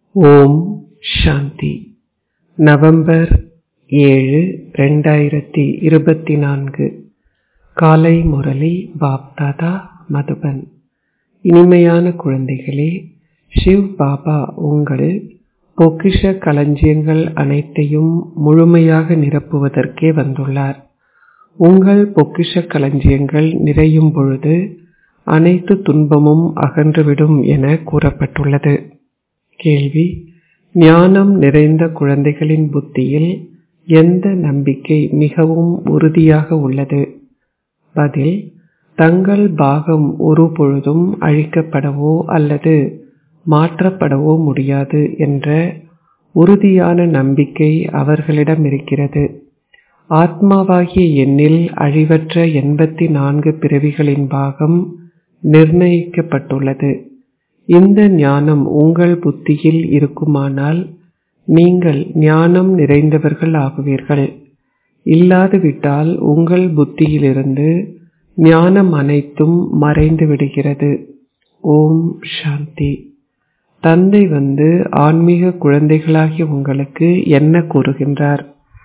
ஓம் சாந்தி November ஏழு ரெண்டாயிரத்தி இருபத்தி நான்கு காலை முரளி பாப்தாதா மதுபன் இனிமையான குழந்தைகளே ஷிவ் பாபா உங்கள் பொக்கிஷ களஞ்சியங்கள் அனைத்தையும் முழுமையாக நிரப்புவதற்கே வந்துள்ளார் உங்கள் பொக்கிஷ களஞ்சியங்கள் நிறையும் பொழுது அனைத்து துன்பமும் அகன்றுவிடும் என கூறப்பட்டுள்ளது கேள்வி ஞானம் நிறைந்த குழந்தைகளின் புத்தியில் எந்த நம்பிக்கை மிகவும் உறுதியாக உள்ளது பதில் தங்கள் பாகம் ஒரு பொழுதும் அழிக்கப்படவோ அல்லது மாற்றப்படவோ முடியாது என்ற உறுதியான நம்பிக்கை அவர்களிடம் இருக்கிறது ஆத்மாவாகிய எண்ணில் அழிவற்ற எண்பத்தி நான்கு பிறவிகளின் பாகம் நிர்ணயிக்கப்பட்டுள்ளது இந்த ஞானம் உங்கள் புத்தியில் இருக்குமானால் நீங்கள் ஞானம் நிறைந்தவர்கள் ஆகுவீர்கள் இல்லாதுவிட்டால் உங்கள் புத்தியிலிருந்து ஞானம் அனைத்தும் மறைந்து விடுகிறது ஓம் சாந்தி தந்தை வந்து ஆன்மீக குழந்தைகளாகிய உங்களுக்கு என்ன கூறுகின்றார்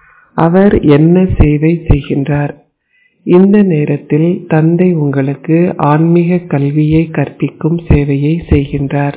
அவர் என்ன சேவை செய்கின்றார் இந்த நேரத்தில் தந்தை உங்களுக்கு ஆன்மீக கல்வியை கற்பிக்கும் சேவையை செய்கின்றார்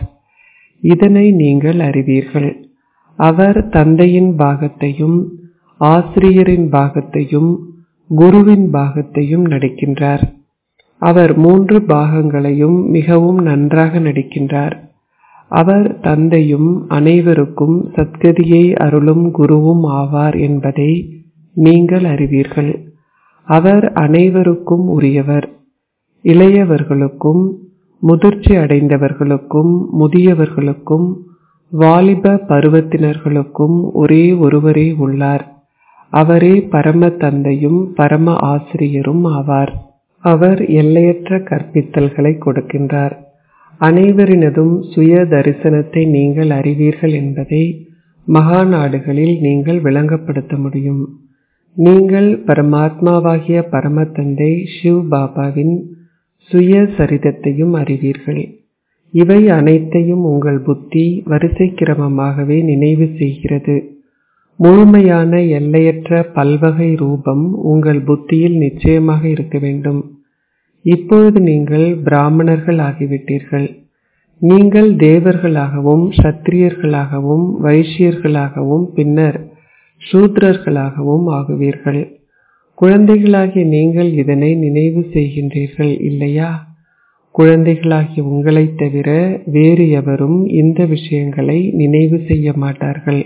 இதனை நீங்கள் அறிவீர்கள் அவர் தந்தையின் பாகத்தையும் ஆசிரியரின் பாகத்தையும் குருவின் பாகத்தையும் நடிக்கின்றார் அவர் மூன்று பாகங்களையும் மிகவும் நன்றாக நடிக்கின்றார் அவர் தந்தையும் அனைவருக்கும் சத்கதியை அருளும் குருவும் ஆவார் என்பதை நீங்கள் அறிவீர்கள் அவர் அனைவருக்கும் உரியவர் இளையவர்களுக்கும் முதிர்ச்சி அடைந்தவர்களுக்கும் முதியவர்களுக்கும் வாலிப பருவத்தினர்களுக்கும் ஒரே ஒருவரே உள்ளார் அவரே பரம தந்தையும் பரம ஆசிரியரும் ஆவார் அவர் எல்லையற்ற கற்பித்தல்களை கொடுக்கின்றார் அனைவரினதும் சுய தரிசனத்தை நீங்கள் அறிவீர்கள் என்பதை மகா நாடுகளில் நீங்கள் விளங்கப்படுத்த முடியும் நீங்கள் பரமாத்மாவாகிய பரமத்தந்தை சிவ் பாபாவின் சுய சரிதத்தையும் அறிவீர்கள் இவை அனைத்தையும் உங்கள் புத்தி வரிசை கிரமமாகவே நினைவு செய்கிறது முழுமையான எல்லையற்ற பல்வகை ரூபம் உங்கள் புத்தியில் நிச்சயமாக இருக்க வேண்டும் இப்பொழுது நீங்கள் பிராமணர்கள் ஆகிவிட்டீர்கள் நீங்கள் தேவர்களாகவும் சத்திரியர்களாகவும் வைசியர்களாகவும் பின்னர் சூத்ரர்களாகவும் ஆகுவீர்கள் குழந்தைகளாகிய நீங்கள் இதனை நினைவு செய்கின்றீர்கள் இல்லையா குழந்தைகளாகிய உங்களைத் தவிர வேறு எவரும் இந்த விஷயங்களை நினைவு செய்ய மாட்டார்கள்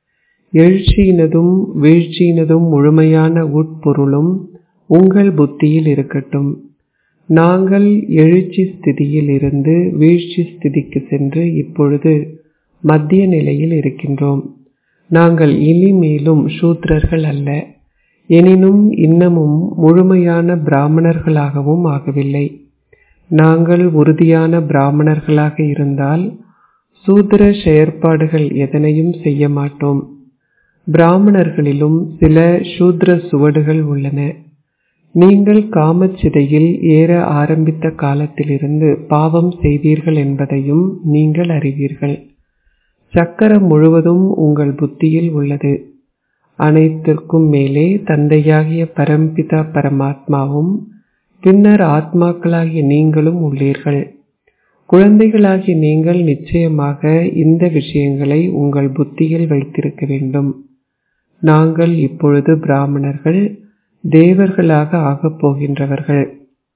எழுச்சியினதும் வீழ்ச்சியினதும் முழுமையான உட்பொருளும் உங்கள் புத்தியில் இருக்கட்டும் நாங்கள் எழுச்சி ஸ்திதியில் இருந்து வீழ்ச்சி ஸ்திதிக்கு சென்று இப்பொழுது மத்திய நிலையில் இருக்கின்றோம் நாங்கள் இனிமேலும் சூத்திரர்கள் அல்ல எனினும் இன்னமும் முழுமையான பிராமணர்களாகவும் ஆகவில்லை நாங்கள் உறுதியான பிராமணர்களாக இருந்தால் சூத்திர செயற்பாடுகள் எதனையும் செய்ய மாட்டோம் பிராமணர்களிலும் சில சூத்ர சுவடுகள் உள்ளன நீங்கள் காமச்சிதையில் ஏற ஆரம்பித்த காலத்திலிருந்து பாவம் செய்தீர்கள் என்பதையும் நீங்கள் அறிவீர்கள் சக்கரம் முழுவதும் உங்கள் புத்தியில் உள்ளது அனைத்திற்கும் மேலே தந்தையாகிய பரம்பிதா பரமாத்மாவும் பின்னர் ஆத்மாக்களாகிய நீங்களும் உள்ளீர்கள் குழந்தைகளாகிய நீங்கள் நிச்சயமாக இந்த விஷயங்களை உங்கள் புத்தியில் வைத்திருக்க வேண்டும் நாங்கள் இப்பொழுது பிராமணர்கள் தேவர்களாக ஆகப் போகின்றவர்கள்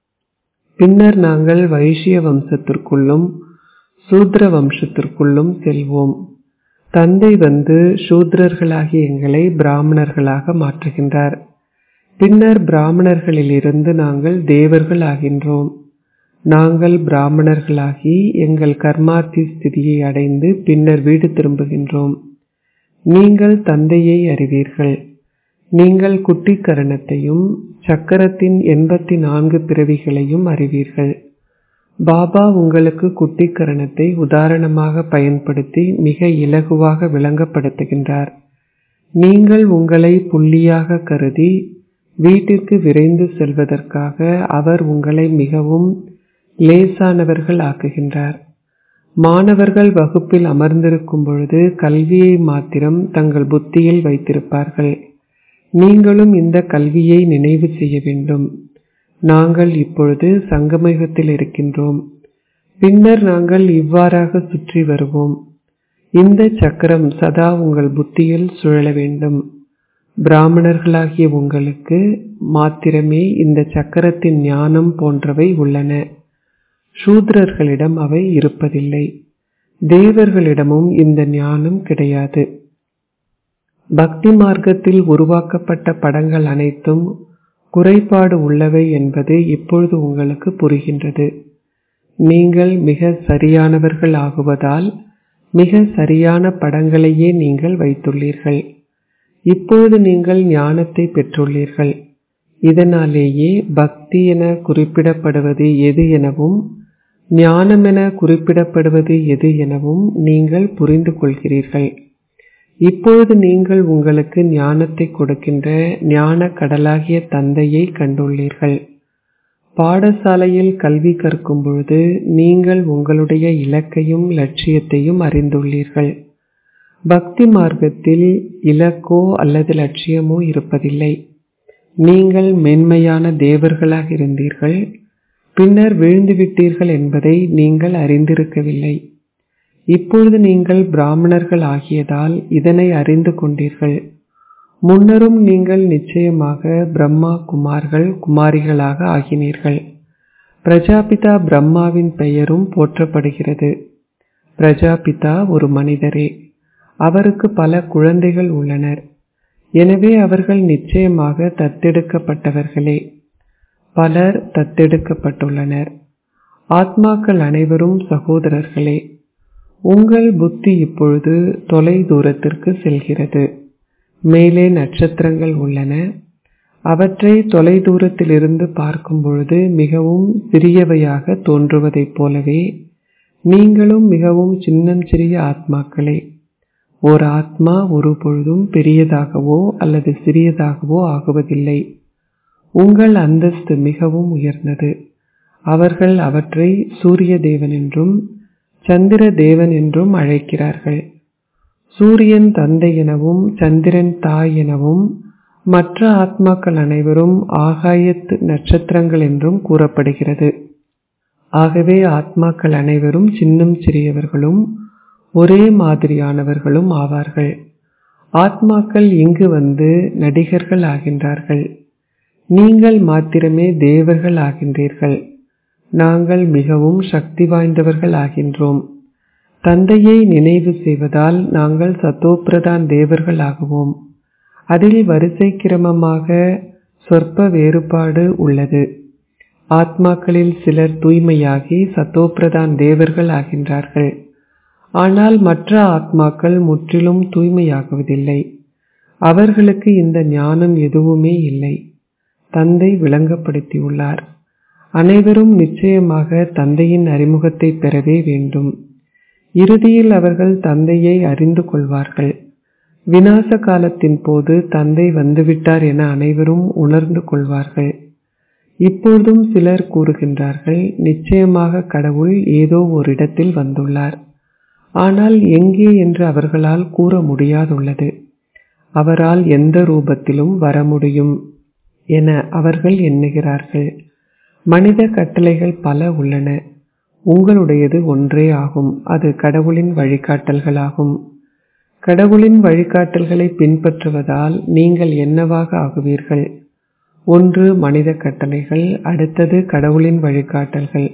பின்னர் நாங்கள் வைசிய வம்சத்திற்குள்ளும் சூத்ர வம்சத்திற்குள்ளும் செல்வோம் தந்தை வந்து சூத்ரர்களாகிய எங்களை பிராமணர்களாக மாற்றுகின்றார் பின்னர் பிராமணர்களிலிருந்து நாங்கள் தேவர்கள் ஆகின்றோம் நாங்கள் பிராமணர்களாகி எங்கள் கர்மார்த்தி ஸ்திதியை அடைந்து பின்னர் வீடு திரும்புகின்றோம் நீங்கள் தந்தையை அறிவீர்கள் நீங்கள் குட்டிக்கரணத்தையும் சக்கரத்தின் எண்பத்தி நான்கு பிறவிகளையும் அறிவீர்கள் பாபா உங்களுக்கு குட்டிக்கரணத்தை உதாரணமாக பயன்படுத்தி மிக இலகுவாக விளங்கப்படுத்துகின்றார் நீங்கள் உங்களை புள்ளியாக கருதி வீட்டிற்கு விரைந்து செல்வதற்காக அவர் உங்களை மிகவும் லேசானவர்கள் ஆக்குகின்றார் மாணவர்கள் வகுப்பில் அமர்ந்திருக்கும் பொழுது கல்வியை மாத்திரம் தங்கள் புத்தியில் வைத்திருப்பார்கள் நீங்களும் இந்த கல்வியை நினைவு செய்ய வேண்டும் நாங்கள் இப்பொழுது சங்கமயுகத்தில் இருக்கின்றோம் பின்னர் நாங்கள் இவ்வாறாக சுற்றி வருவோம் இந்த சக்கரம் சதா உங்கள் புத்தியில் சுழல வேண்டும் பிராமணர்களாகிய உங்களுக்கு மாத்திரமே இந்த சக்கரத்தின் ஞானம் போன்றவை உள்ளன சூத்ரர்களிடம் அவை இருப்பதில்லை தேவர்களிடமும் இந்த ஞானம் கிடையாது பக்தி மார்க்கத்தில் உருவாக்கப்பட்ட படங்கள் அனைத்தும் குறைபாடு உள்ளவை என்பது இப்பொழுது உங்களுக்கு புரிகின்றது நீங்கள் மிக சரியானவர்கள் ஆகுவதால் மிக சரியான படங்களையே நீங்கள் வைத்துள்ளீர்கள் இப்பொழுது நீங்கள் ஞானத்தை பெற்றுள்ளீர்கள் இதனாலேயே பக்தி என குறிப்பிடப்படுவது எது எனவும் ஞானம் என குறிப்பிடப்படுவது எது எனவும் நீங்கள் புரிந்து கொள்கிறீர்கள் இப்பொழுது நீங்கள் உங்களுக்கு ஞானத்தை கொடுக்கின்ற ஞான கடலாகிய தந்தையை கண்டுள்ளீர்கள் பாடசாலையில் கல்வி கற்கும் பொழுது நீங்கள் உங்களுடைய இலக்கையும் லட்சியத்தையும் அறிந்துள்ளீர்கள் பக்தி மார்க்கத்தில் இலக்கோ அல்லது லட்சியமோ இருப்பதில்லை நீங்கள் மென்மையான தேவர்களாக இருந்தீர்கள் பின்னர் விழுந்துவிட்டீர்கள் என்பதை நீங்கள் அறிந்திருக்கவில்லை இப்பொழுது நீங்கள் பிராமணர்கள் ஆகியதால் இதனை அறிந்து கொண்டீர்கள் முன்னரும் நீங்கள் நிச்சயமாக பிரம்மா குமார்கள் குமாரிகளாக ஆகினீர்கள் பிரஜாபிதா பிரம்மாவின் பெயரும் போற்றப்படுகிறது பிரஜாபிதா ஒரு மனிதரே அவருக்கு பல குழந்தைகள் உள்ளனர் எனவே அவர்கள் நிச்சயமாக தத்தெடுக்கப்பட்டவர்களே பலர் தத்தெடுக்கப்பட்டுள்ளனர் ஆத்மாக்கள் அனைவரும் சகோதரர்களே உங்கள் புத்தி இப்பொழுது தொலை தூரத்திற்கு செல்கிறது மேலே நட்சத்திரங்கள் உள்ளன அவற்றை தொலை தூரத்திலிருந்து பார்க்கும் பொழுது மிகவும் சிறியவையாக தோன்றுவதைப் போலவே நீங்களும் மிகவும் சின்னஞ்சிறிய ஆத்மாக்களே ஓர் ஆத்மா ஒரு பொழுதும் பெரியதாகவோ அல்லது சிறியதாகவோ ஆகுவதில்லை உங்கள் அந்தஸ்து மிகவும் உயர்ந்தது அவர்கள் அவற்றை சூரிய தேவன் என்றும் சந்திர தேவன் என்றும் அழைக்கிறார்கள் சூரியன் தந்தை எனவும் சந்திரன் தாய் எனவும் மற்ற ஆத்மாக்கள் அனைவரும் ஆகாயத்து நட்சத்திரங்கள் என்றும் கூறப்படுகிறது ஆகவே ஆத்மாக்கள் அனைவரும் சின்னம் சிறியவர்களும் ஒரே மாதிரியானவர்களும் ஆவார்கள் ஆத்மாக்கள் இங்கு வந்து நடிகர்கள் ஆகின்றார்கள் நீங்கள் மாத்திரமே தேவர்கள் ஆகின்றீர்கள் நாங்கள் மிகவும் சக்தி வாய்ந்தவர்கள் ஆகின்றோம் தந்தையை நினைவு செய்வதால் நாங்கள் சத்தோப்பிரதான் தேவர்கள் ஆகுவோம் அதில் வரிசை கிரமமாக சொற்ப வேறுபாடு உள்ளது ஆத்மாக்களில் சிலர் தூய்மையாகி சத்தோப்பிரதான் தேவர்கள் ஆகின்றார்கள் ஆனால் மற்ற ஆத்மாக்கள் முற்றிலும் தூய்மையாகுவதில்லை அவர்களுக்கு இந்த ஞானம் எதுவுமே இல்லை தந்தை விளங்கப்படுத்தியுள்ளார் அனைவரும் நிச்சயமாக தந்தையின் அறிமுகத்தை பெறவே வேண்டும் இறுதியில் அவர்கள் தந்தையை அறிந்து கொள்வார்கள் விநாச காலத்தின் போது தந்தை வந்துவிட்டார் என அனைவரும் உணர்ந்து கொள்வார்கள் இப்பொழுதும் சிலர் கூறுகின்றார்கள் நிச்சயமாக கடவுள் ஏதோ ஒரு இடத்தில் வந்துள்ளார் ஆனால் எங்கே என்று அவர்களால் கூற முடியாதுள்ளது அவரால் எந்த ரூபத்திலும் வர முடியும் என அவர்கள் எண்ணுகிறார்கள் மனித கட்டளைகள் பல உள்ளன உங்களுடையது ஒன்றே ஆகும் அது கடவுளின் வழிகாட்டல்களாகும் கடவுளின் வழிகாட்டல்களை பின்பற்றுவதால் நீங்கள் என்னவாக ஆகுவீர்கள் ஒன்று மனித கட்டளைகள் அடுத்தது கடவுளின் வழிகாட்டல்கள்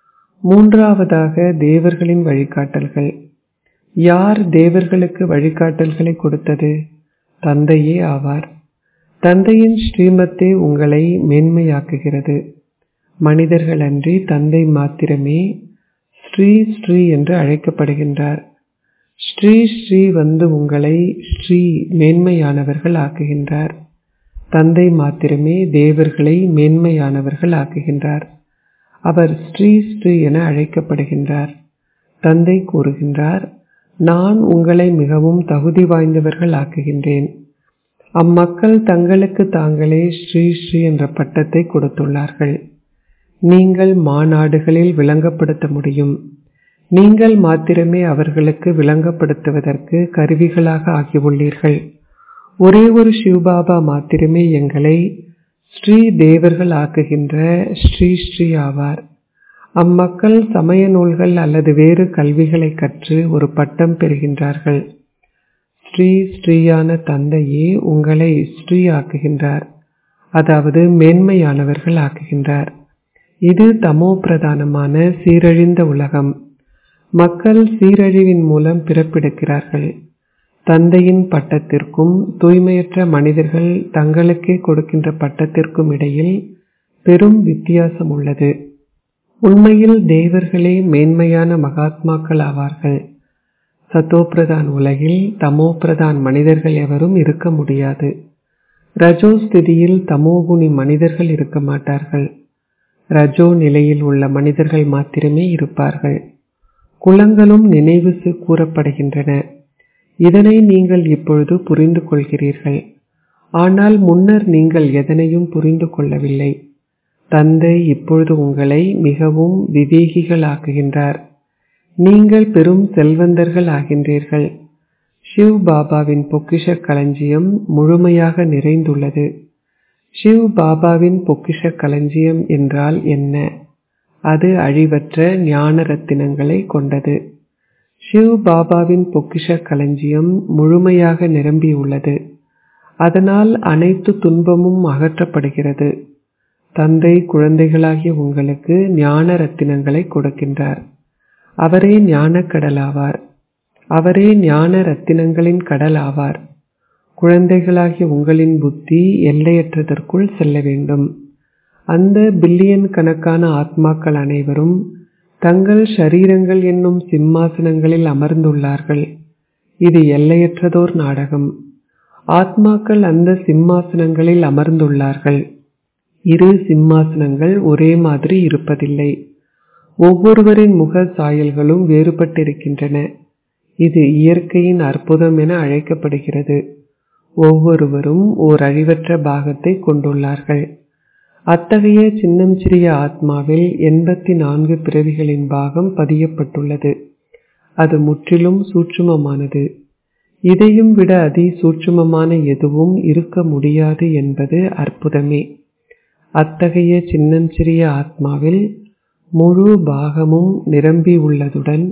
மூன்றாவதாக தேவர்களின் வழிகாட்டல்கள் யார் தேவர்களுக்கு வழிகாட்டல்களை கொடுத்தது தந்தையே ஆவார் தந்தையின் ஸ்ரீமத்தே உங்களை மேன்மையாக்குகிறது மனிதர்கள் அன்றி தந்தை மாத்திரமே ஸ்ரீ ஸ்ரீ என்று அழைக்கப்படுகின்றார் ஸ்ரீ ஸ்ரீ வந்து உங்களை ஸ்ரீ மேன்மையானவர்கள் ஆக்குகின்றார் தந்தை மாத்திரமே தேவர்களை மேன்மையானவர்கள் ஆக்குகின்றார் அவர் ஸ்ரீ ஸ்ரீ என அழைக்கப்படுகின்றார் தந்தை கூறுகின்றார் நான் உங்களை மிகவும் தகுதி வாய்ந்தவர்கள் ஆக்குகின்றேன் அம்மக்கள் தங்களுக்கு தாங்களே ஸ்ரீ ஸ்ரீ என்ற பட்டத்தை கொடுத்துள்ளார்கள் நீங்கள் மாநாடுகளில் விளங்கப்படுத்த முடியும் நீங்கள் மாத்திரமே அவர்களுக்கு விளங்கப்படுத்துவதற்கு கருவிகளாக ஆகியுள்ளீர்கள் ஒரே ஒரு சிவபாபா மாத்திரமே எங்களை ஸ்ரீ தேவர்கள் ஆக்குகின்ற ஸ்ரீ ஸ்ரீ ஆவார் அம்மக்கள் சமய நூல்கள் அல்லது வேறு கல்விகளை கற்று ஒரு பட்டம் பெறுகின்றார்கள் ஸ்ரீ ஸ்ரீயான தந்தையே உங்களை ஸ்ரீ ஆக்குகின்றார் அதாவது மேன்மையானவர்கள் ஆக்குகின்றார் இது தமோ பிரதானமான சீரழிந்த உலகம் மக்கள் சீரழிவின் மூலம் பிறப்பெடுக்கிறார்கள் தந்தையின் பட்டத்திற்கும் தூய்மையற்ற மனிதர்கள் தங்களுக்கே கொடுக்கின்ற பட்டத்திற்கும் இடையில் பெரும் வித்தியாசம் உள்ளது உண்மையில் தேவர்களே மேன்மையான மகாத்மாக்கள் ஆவார்கள் சத்தோபிரதான் உலகில் தமோபிரதான் மனிதர்கள் எவரும் இருக்க முடியாது ரஜோ ஸ்திதியில் தமோகுணி மனிதர்கள் இருக்க மாட்டார்கள் ரஜோ நிலையில் உள்ள மனிதர்கள் மாத்திரமே இருப்பார்கள் குலங்களும் நினைவு கூறப்படுகின்றன இதனை நீங்கள் இப்பொழுது புரிந்து கொள்கிறீர்கள் ஆனால் முன்னர் நீங்கள் எதனையும் புரிந்து கொள்ளவில்லை தந்தை இப்பொழுது உங்களை மிகவும் விவேகிகளாக்குகின்றார் நீங்கள் பெரும் செல்வந்தர்கள் ஆகின்றீர்கள் ஷிவ் பாபாவின் பொக்கிஷ களஞ்சியம் முழுமையாக நிறைந்துள்ளது ஷிவ் பாபாவின் பொக்கிஷ களஞ்சியம் என்றால் என்ன அது அழிவற்ற ஞான ரத்தினங்களை கொண்டது ஷிவ் பாபாவின் பொக்கிஷ களஞ்சியம் முழுமையாக நிரம்பியுள்ளது அதனால் அனைத்து துன்பமும் அகற்றப்படுகிறது தந்தை குழந்தைகளாகிய உங்களுக்கு ஞான ரத்தினங்களை கொடுக்கின்றார் அவரே ஞான கடலாவார் அவரே ஞான ரத்தினங்களின் கடல் ஆவார் குழந்தைகளாகிய உங்களின் புத்தி எல்லையற்றதற்குள் செல்ல வேண்டும் அந்த பில்லியன் கணக்கான ஆத்மாக்கள் அனைவரும் தங்கள் ஷரீரங்கள் என்னும் சிம்மாசனங்களில் அமர்ந்துள்ளார்கள் இது எல்லையற்றதோர் நாடகம் ஆத்மாக்கள் அந்த சிம்மாசனங்களில் அமர்ந்துள்ளார்கள் இரு சிம்மாசனங்கள் ஒரே மாதிரி இருப்பதில்லை ஒவ்வொருவரின் முக சாயல்களும் வேறுபட்டிருக்கின்றன இது இயற்கையின் அற்புதம் என அழைக்கப்படுகிறது ஒவ்வொருவரும் ஓர் அழிவற்ற பாகத்தை கொண்டுள்ளார்கள் அத்தகைய சின்னம் சிறிய ஆத்மாவில் எண்பத்தி நான்கு பிறவிகளின் பாகம் பதியப்பட்டுள்ளது அது முற்றிலும் சூட்சுமமானது இதையும் விட அதி சூட்சுமமான எதுவும் இருக்க முடியாது என்பது அற்புதமே அத்தகைய சின்னஞ்சிறிய ஆத்மாவில் முழு பாகமும் நிரம்பி உள்ளதுடன்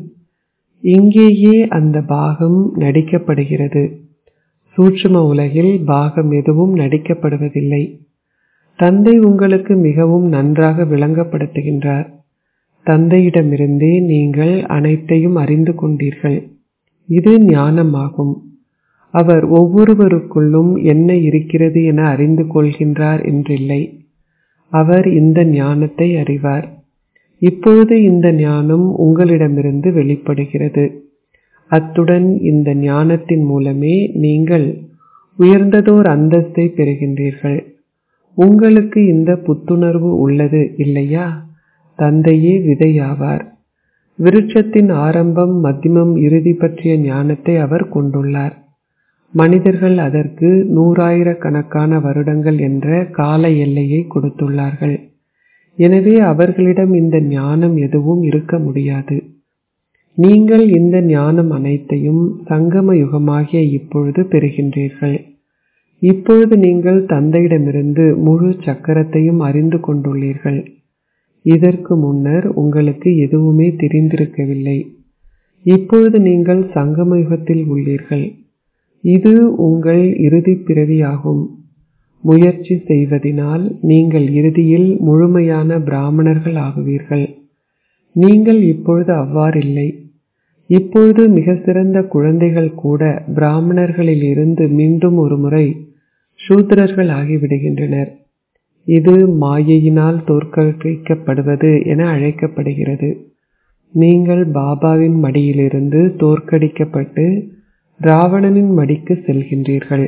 இங்கேயே அந்த பாகம் நடிக்கப்படுகிறது சூட்சும உலகில் பாகம் எதுவும் நடிக்கப்படுவதில்லை தந்தை உங்களுக்கு மிகவும் நன்றாக விளங்கப்படுத்துகின்றார் தந்தையிடமிருந்தே நீங்கள் அனைத்தையும் அறிந்து கொண்டீர்கள் இது ஞானமாகும் அவர் ஒவ்வொருவருக்குள்ளும் என்ன இருக்கிறது என அறிந்து கொள்கின்றார் என்றில்லை அவர் இந்த ஞானத்தை அறிவார் இப்பொழுது இந்த ஞானம் உங்களிடமிருந்து வெளிப்படுகிறது அத்துடன் இந்த ஞானத்தின் மூலமே நீங்கள் உயர்ந்ததோர் அந்தஸ்தை பெறுகின்றீர்கள் உங்களுக்கு இந்த புத்துணர்வு உள்ளது இல்லையா தந்தையே விதையாவார் விருட்சத்தின் ஆரம்பம் மத்தியமம் இறுதி பற்றிய ஞானத்தை அவர் கொண்டுள்ளார் மனிதர்கள் அதற்கு நூறாயிரக்கணக்கான வருடங்கள் என்ற கால எல்லையை கொடுத்துள்ளார்கள் எனவே அவர்களிடம் இந்த ஞானம் எதுவும் இருக்க முடியாது நீங்கள் இந்த ஞானம் அனைத்தையும் சங்கம யுகமாகிய இப்பொழுது பெறுகின்றீர்கள் இப்பொழுது நீங்கள் தந்தையிடமிருந்து முழு சக்கரத்தையும் அறிந்து கொண்டுள்ளீர்கள் இதற்கு முன்னர் உங்களுக்கு எதுவுமே தெரிந்திருக்கவில்லை இப்பொழுது நீங்கள் சங்கம யுகத்தில் உள்ளீர்கள் இது உங்கள் இறுதி பிறவியாகும் முயற்சி செய்வதினால் நீங்கள் இறுதியில் முழுமையான பிராமணர்கள் ஆகுவீர்கள் நீங்கள் இப்பொழுது அவ்வாறில்லை இப்பொழுது மிக சிறந்த குழந்தைகள் கூட பிராமணர்களில் இருந்து மீண்டும் ஒரு முறை சூத்திரர்கள் ஆகிவிடுகின்றனர் இது மாயையினால் தோற்கடிக்கப்படுவது என அழைக்கப்படுகிறது நீங்கள் பாபாவின் மடியிலிருந்து தோற்கடிக்கப்பட்டு ராவணனின் மடிக்கு செல்கின்றீர்கள்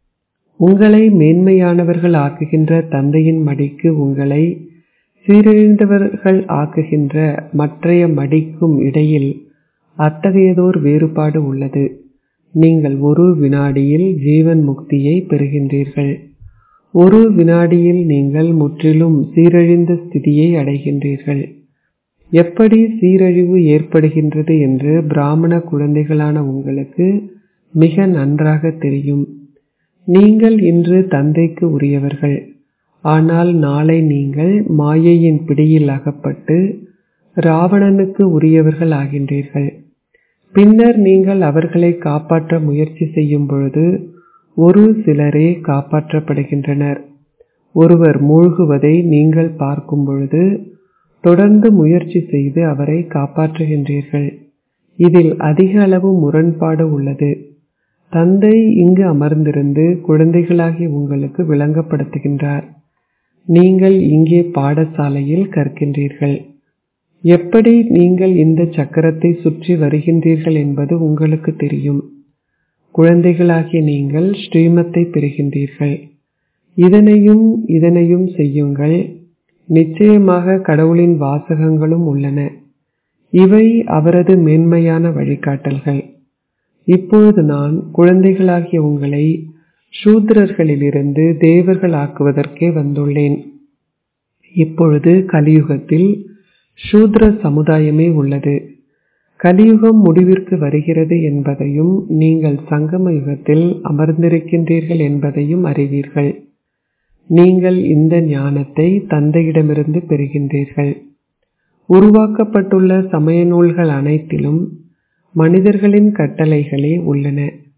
உங்களை மேன்மையானவர்கள் ஆக்குகின்ற தந்தையின் மடிக்கு உங்களை சீரழிந்தவர்கள் ஆக்குகின்ற மற்றைய மடிக்கும் இடையில் அத்தகையதோர் வேறுபாடு உள்ளது நீங்கள் ஒரு வினாடியில் ஜீவன் முக்தியை பெறுகின்றீர்கள் ஒரு வினாடியில் நீங்கள் முற்றிலும் சீரழிந்த ஸ்திதியை அடைகின்றீர்கள் எப்படி சீரழிவு ஏற்படுகின்றது என்று பிராமண குழந்தைகளான உங்களுக்கு மிக நன்றாக தெரியும் நீங்கள் இன்று தந்தைக்கு உரியவர்கள் ஆனால் நாளை நீங்கள் மாயையின் பிடியில் அகப்பட்டு ராவணனுக்கு உரியவர்கள் ஆகின்றீர்கள் பின்னர் நீங்கள் அவர்களை காப்பாற்ற முயற்சி செய்யும் பொழுது ஒரு சிலரே காப்பாற்றப்படுகின்றனர் ஒருவர் மூழ்குவதை நீங்கள் பார்க்கும் பொழுது தொடர்ந்து முயற்சி செய்து அவரை காப்பாற்றுகின்றீர்கள் இதில் அதிக அளவு முரண்பாடு உள்ளது தந்தை இங்கு அமர்ந்திருந்து குழந்தைகளாகி உங்களுக்கு விளங்கப்படுத்துகின்றார் நீங்கள் இங்கே பாடசாலையில் கற்கின்றீர்கள் எப்படி நீங்கள் இந்த சக்கரத்தை சுற்றி வருகின்றீர்கள் என்பது உங்களுக்கு தெரியும் குழந்தைகளாகிய நீங்கள் ஸ்ரீமத்தை பெறுகின்றீர்கள் இதனையும் இதனையும் செய்யுங்கள் நிச்சயமாக கடவுளின் வாசகங்களும் உள்ளன இவை அவரது மேன்மையான வழிகாட்டல்கள் இப்பொழுது நான் குழந்தைகளாகிய உங்களை சூத்திரர்களிலிருந்து தேவர்கள் ஆக்குவதற்கே வந்துள்ளேன் இப்பொழுது கலியுகத்தில் சூத்ர சமுதாயமே உள்ளது கலியுகம் முடிவிற்கு வருகிறது என்பதையும் நீங்கள் சங்கம யுகத்தில் அமர்ந்திருக்கின்றீர்கள் என்பதையும் அறிவீர்கள் நீங்கள் இந்த ஞானத்தை தந்தையிடமிருந்து பெறுகின்றீர்கள் உருவாக்கப்பட்டுள்ள சமய நூல்கள் அனைத்திலும் மனிதர்களின் கட்டளைகளே உள்ளன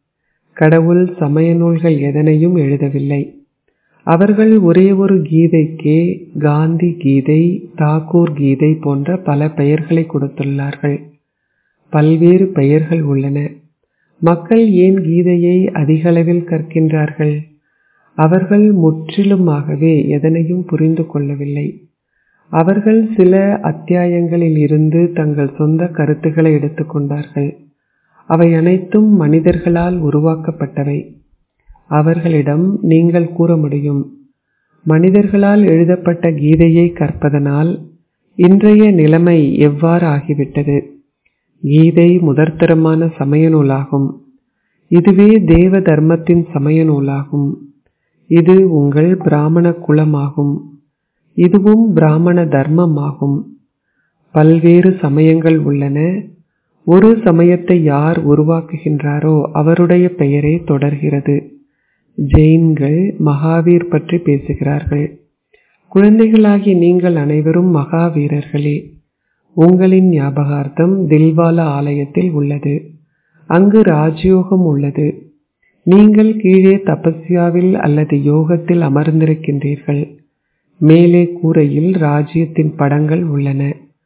கடவுள் சமய நூல்கள் எதனையும் எழுதவில்லை அவர்கள் ஒரே ஒரு கீதைக்கே காந்தி கீதை தாக்கூர் கீதை போன்ற பல பெயர்களை கொடுத்துள்ளார்கள் பல்வேறு பெயர்கள் உள்ளன மக்கள் ஏன் கீதையை அதிகளவில் கற்கின்றார்கள் அவர்கள் முற்றிலுமாகவே எதனையும் புரிந்து கொள்ளவில்லை அவர்கள் சில அத்தியாயங்களில் இருந்து தங்கள் சொந்த கருத்துக்களை எடுத்துக்கொண்டார்கள் அவை அனைத்தும் மனிதர்களால் உருவாக்கப்பட்டவை அவர்களிடம் நீங்கள் கூற முடியும் மனிதர்களால் எழுதப்பட்ட கீதையை கற்பதனால் இன்றைய நிலைமை எவ்வாறு ஆகிவிட்டது கீதை முதற்தரமான சமய நூலாகும் இதுவே தேவ தர்மத்தின் சமய நூலாகும் இது உங்கள் பிராமண குலமாகும் இதுவும் பிராமண தர்மமாகும் பல்வேறு சமயங்கள் உள்ளன ஒரு சமயத்தை யார் உருவாக்குகின்றாரோ அவருடைய பெயரே தொடர்கிறது ஜெயின்கள் மகாவீர் பற்றி பேசுகிறார்கள் குழந்தைகளாகி நீங்கள் அனைவரும் மகாவீரர்களே உங்களின் ஞாபகார்த்தம் தில்வாலா ஆலயத்தில் உள்ளது அங்கு ராஜயோகம் உள்ளது நீங்கள் கீழே தபஸ்யாவில் அல்லது யோகத்தில் அமர்ந்திருக்கின்றீர்கள் மேலே கூரையில் ராஜ்யத்தின் படங்கள் உள்ளன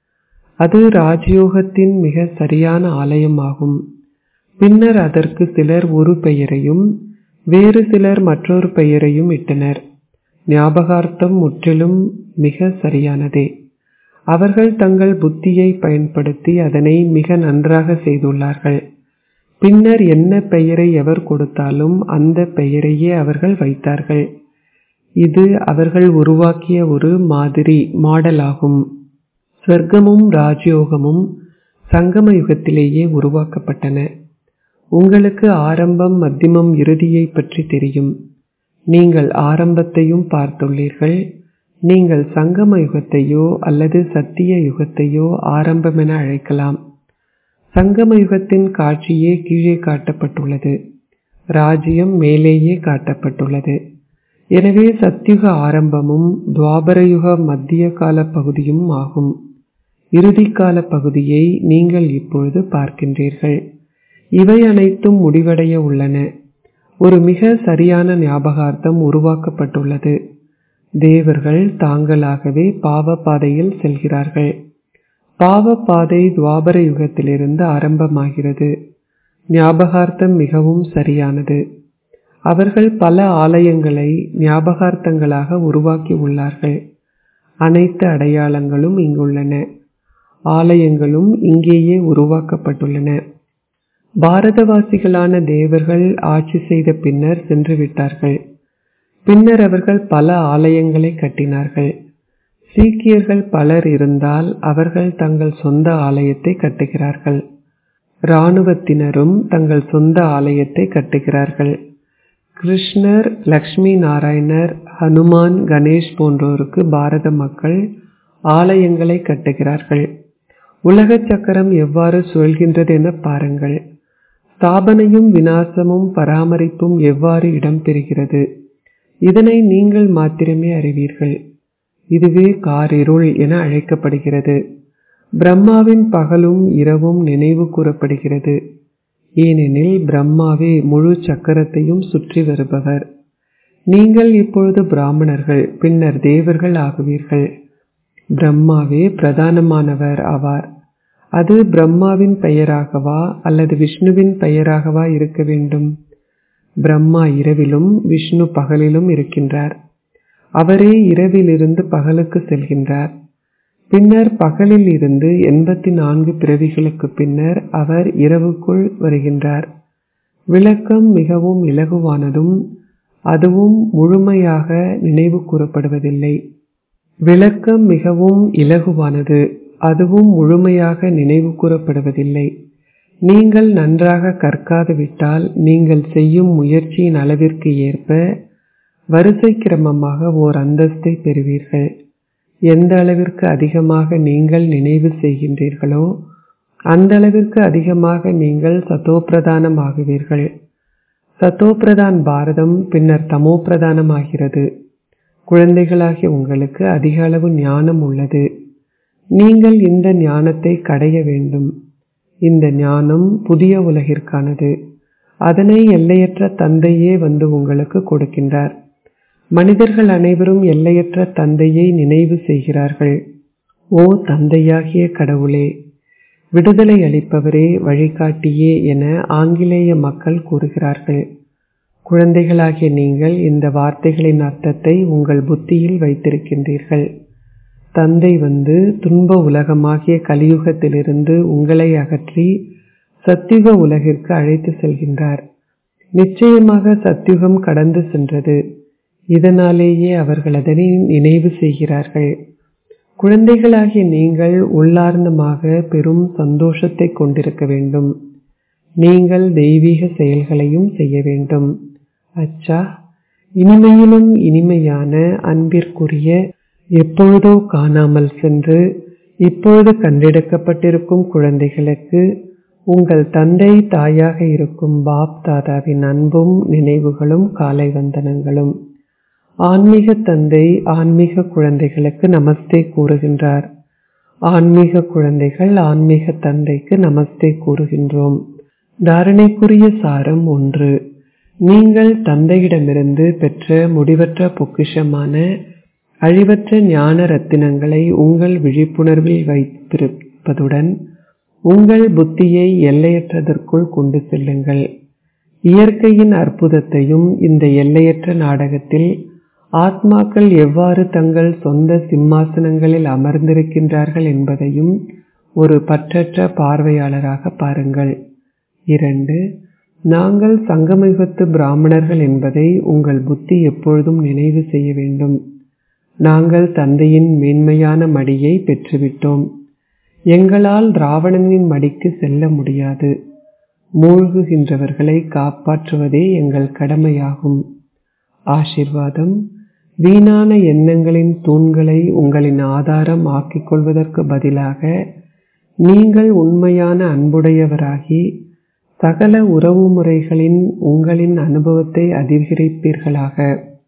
அது ராஜயோகத்தின் மிக சரியான ஆலயமாகும் பின்னர் அதற்கு சிலர் ஒரு பெயரையும் வேறு சிலர் மற்றொரு பெயரையும் இட்டனர் ஞாபகார்த்தம் முற்றிலும் மிக சரியானதே அவர்கள் தங்கள் புத்தியை பயன்படுத்தி அதனை மிக நன்றாக செய்துள்ளார்கள் பின்னர் என்ன பெயரை எவர் கொடுத்தாலும் அந்த பெயரையே அவர்கள் வைத்தார்கள் இது அவர்கள் உருவாக்கிய ஒரு மாதிரி மாடல் ஆகும் சொர்க்கமும் ராஜயோகமும் சங்கம யுகத்திலேயே உருவாக்கப்பட்டன உங்களுக்கு ஆரம்பம் மத்தியமம் இறுதியை பற்றி தெரியும் நீங்கள் ஆரம்பத்தையும் பார்த்துள்ளீர்கள் நீங்கள் சங்கம யுகத்தையோ அல்லது சத்திய யுகத்தையோ ஆரம்பம் என அழைக்கலாம் சங்கம யுகத்தின் காட்சியே கீழே காட்டப்பட்டுள்ளது ராஜ்யம் மேலேயே காட்டப்பட்டுள்ளது எனவே சத்யுக ஆரம்பமும் துவாபரயுக மத்திய கால பகுதியும் ஆகும் இறுதிக்கால பகுதியை நீங்கள் இப்பொழுது பார்க்கின்றீர்கள் இவை அனைத்தும் முடிவடைய உள்ளன ஒரு மிக சரியான ஞாபகார்த்தம் உருவாக்கப்பட்டுள்ளது தேவர்கள் தாங்களாகவே பாவ பாதையில் செல்கிறார்கள் பாவ பாதை துவாபர யுகத்திலிருந்து ஆரம்பமாகிறது ஞாபகார்த்தம் மிகவும் சரியானது அவர்கள் பல ஆலயங்களை ஞாபகார்த்தங்களாக உருவாக்கி உள்ளார்கள் அனைத்து அடையாளங்களும் இங்குள்ளன ஆலயங்களும் இங்கேயே உருவாக்கப்பட்டுள்ளன பாரதவாசிகளான தேவர்கள் ஆட்சி செய்த பின்னர் சென்று விட்டார்கள் பின்னர் அவர்கள் பல ஆலயங்களை கட்டினார்கள் சீக்கியர்கள் பலர் இருந்தால் அவர்கள் தங்கள் சொந்த ஆலயத்தை கட்டுகிறார்கள் இராணுவத்தினரும் தங்கள் சொந்த ஆலயத்தை கட்டுகிறார்கள் கிருஷ்ணர் லக்ஷ்மி நாராயணர் ஹனுமான் கணேஷ் போன்றோருக்கு பாரத மக்கள் ஆலயங்களை கட்டுகிறார்கள் உலக சக்கரம் எவ்வாறு சுழல்கின்றது என பாருங்கள் ஸ்தாபனையும் வினாசமும் பராமரிப்பும் எவ்வாறு இடம்பெறுகிறது இதனை நீங்கள் மாத்திரமே அறிவீர்கள் இதுவே காரிருள் என அழைக்கப்படுகிறது பிரம்மாவின் பகலும் இரவும் நினைவு கூறப்படுகிறது ஏனெனில் பிரம்மாவே முழு சக்கரத்தையும் சுற்றி வருபவர் நீங்கள் இப்பொழுது பிராமணர்கள் பின்னர் தேவர்கள் ஆகுவீர்கள் பிரம்மாவே பிரதானமானவர் ஆவார் அது பிரம்மாவின் பெயராகவா அல்லது விஷ்ணுவின் பெயராகவா இருக்க வேண்டும் பிரம்மா இரவிலும் விஷ்ணு பகலிலும் இருக்கின்றார் அவரே இரவிலிருந்து பகலுக்கு செல்கின்றார் பின்னர் பகலில் இருந்து எண்பத்தி நான்கு பிறவிகளுக்கு பின்னர் அவர் இரவுக்குள் வருகின்றார் விளக்கம் மிகவும் இலகுவானதும் அதுவும் முழுமையாக நினைவு கூறப்படுவதில்லை விளக்கம் மிகவும் இலகுவானது அதுவும் முழுமையாக நினைவு கூறப்படுவதில்லை நீங்கள் நன்றாக கற்காது விட்டால் நீங்கள் செய்யும் முயற்சியின் அளவிற்கு ஏற்ப வரிசை கிரமமாக ஓர் அந்தஸ்தை பெறுவீர்கள் எந்த அளவிற்கு அதிகமாக நீங்கள் நினைவு செய்கின்றீர்களோ அந்த அளவிற்கு அதிகமாக நீங்கள் சதோப்பிரதானம் ஆகுவீர்கள் சதோப்பிரதான் பாரதம் பின்னர் தமோப்பிரதானம் ஆகிறது குழந்தைகளாகிய உங்களுக்கு அதிக அளவு ஞானம் உள்ளது நீங்கள் இந்த ஞானத்தை கடைய வேண்டும் இந்த ஞானம் புதிய உலகிற்கானது அதனை எல்லையற்ற தந்தையே வந்து உங்களுக்கு கொடுக்கின்றார் மனிதர்கள் அனைவரும் எல்லையற்ற தந்தையை நினைவு செய்கிறார்கள் ஓ தந்தையாகிய கடவுளே விடுதலை அளிப்பவரே வழிகாட்டியே என ஆங்கிலேய மக்கள் கூறுகிறார்கள் குழந்தைகளாகிய நீங்கள் இந்த வார்த்தைகளின் அர்த்தத்தை உங்கள் புத்தியில் வைத்திருக்கின்றீர்கள் தந்தை வந்து துன்ப உலகமாகிய கலியுகத்திலிருந்து உங்களை அகற்றி சத்தியுக உலகிற்கு அழைத்து செல்கின்றார் நிச்சயமாக சத்தியுகம் கடந்து சென்றது இதனாலேயே அவர்கள் அதனை நினைவு செய்கிறார்கள் குழந்தைகளாகிய நீங்கள் உள்ளார்ந்தமாக பெரும் சந்தோஷத்தை கொண்டிருக்க வேண்டும் நீங்கள் தெய்வீக செயல்களையும் செய்ய வேண்டும் அச்சா இனிமையிலும் இனிமையான அன்பிற்குரிய எப்பொழுதோ காணாமல் சென்று இப்பொழுது கண்டெடுக்கப்பட்டிருக்கும் குழந்தைகளுக்கு உங்கள் தந்தை தாயாக இருக்கும் பாப் தாதாவின் அன்பும் நினைவுகளும் காலை வந்தனங்களும் ஆன்மீக தந்தை ஆன்மீக குழந்தைகளுக்கு நமஸ்தே கூறுகின்றார் ஆன்மீக குழந்தைகள் ஆன்மீக தந்தைக்கு நமஸ்தே கூறுகின்றோம் தாரணைக்குரிய சாரம் ஒன்று நீங்கள் தந்தையிடமிருந்து பெற்ற முடிவற்ற பொக்கிஷமான அழிவற்ற ஞான ரத்தினங்களை உங்கள் விழிப்புணர்வில் வைத்திருப்பதுடன் உங்கள் புத்தியை எல்லையற்றதற்குள் கொண்டு செல்லுங்கள் இயற்கையின் அற்புதத்தையும் இந்த எல்லையற்ற நாடகத்தில் ஆத்மாக்கள் எவ்வாறு தங்கள் சொந்த சிம்மாசனங்களில் அமர்ந்திருக்கின்றார்கள் என்பதையும் ஒரு பற்றற்ற பார்வையாளராக பாருங்கள் இரண்டு நாங்கள் சங்கமயுகத்து பிராமணர்கள் என்பதை உங்கள் புத்தி எப்பொழுதும் நினைவு செய்ய வேண்டும் நாங்கள் தந்தையின் மேன்மையான மடியை பெற்றுவிட்டோம் எங்களால் ராவணனின் மடிக்கு செல்ல முடியாது மூழ்குகின்றவர்களை காப்பாற்றுவதே எங்கள் கடமையாகும் ஆசிர்வாதம் வீணான எண்ணங்களின் தூண்களை உங்களின் ஆதாரம் ஆக்கிக் கொள்வதற்கு பதிலாக நீங்கள் உண்மையான அன்புடையவராகி சகல உறவு முறைகளின் உங்களின் அனுபவத்தை அதிகரிப்பீர்களாக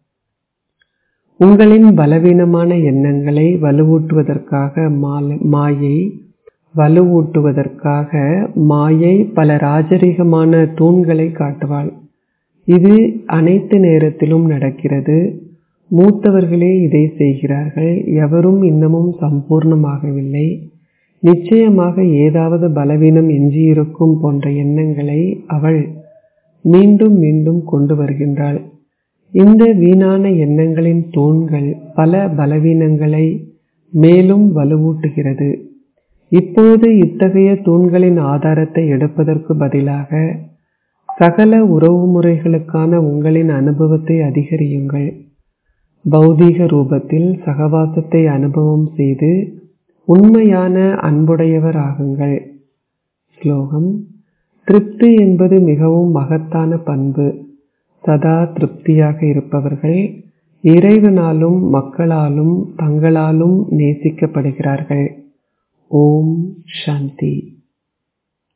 உங்களின் பலவீனமான எண்ணங்களை வலுவூட்டுவதற்காக மாயை வலுவூட்டுவதற்காக மாயை பல ராஜரிகமான தூண்களை காட்டுவாள் இது அனைத்து நேரத்திலும் நடக்கிறது மூத்தவர்களே இதை செய்கிறார்கள் எவரும் இன்னமும் சம்பூர்ணமாகவில்லை நிச்சயமாக ஏதாவது பலவீனம் எஞ்சியிருக்கும் போன்ற எண்ணங்களை அவள் மீண்டும் மீண்டும் கொண்டு வருகின்றாள் இந்த வீணான எண்ணங்களின் தூண்கள் பல பலவீனங்களை மேலும் வலுவூட்டுகிறது இப்போது இத்தகைய தூண்களின் ஆதாரத்தை எடுப்பதற்கு பதிலாக சகல உறவு முறைகளுக்கான உங்களின் அனுபவத்தை அதிகரியுங்கள் பௌதீக ரூபத்தில் சகவாசத்தை அனுபவம் செய்து உண்மையான அன்புடையவர் ஆகுங்கள் ஸ்லோகம் திருப்தி என்பது மிகவும் மகத்தான பண்பு சதா திருப்தியாக இருப்பவர்கள் இறைவனாலும் மக்களாலும் தங்களாலும் நேசிக்கப்படுகிறார்கள் ஓம் சாந்தி